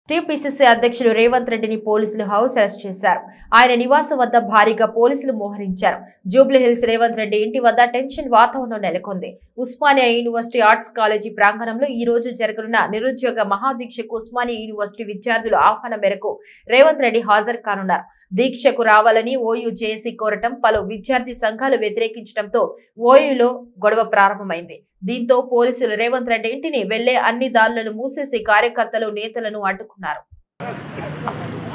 TPCC అధ్యక్షులు రేవంత్ రెడ్డిని పోలీసులు హౌస్ అరెస్ట్ చేశారు ఆయన నివాసం వద్ద భారీగా పోలీసులు మోహరించారు జూబ్లీహిల్స్ రేవంత్ రెడ్డి ఇంటి వద్ద టెన్షన్ వాతావరణం నెలకొంది ఉస్మానియా యూనివర్సిటీ ఆర్ట్స్ కాలేజీ ప్రాంగణంలో ఈ రోజు జరగనున్న నిరుద్యోగ మహాదీక్షకు ఉస్మానియా యూనివర్సిటీ విద్యార్థుల ఆహ్వానం మేరకు రేవంత్ రెడ్డి హాజరు కానున్నారు దీక్షకు రావాలని ఓయూ జేఏసీ కోరటం పలు విద్యార్థి సంఘాలు వ్యతిరేకించడంతో ఓయూలో గొడవ ప్రారంభమైంది దీంతో పోలీసులు రేవంత్ రెడ్డి ఇంటిని వెళ్లే అన్ని దారులను మూసేసి కార్యకర్తలు నేతలను అడ్డుకున్నారు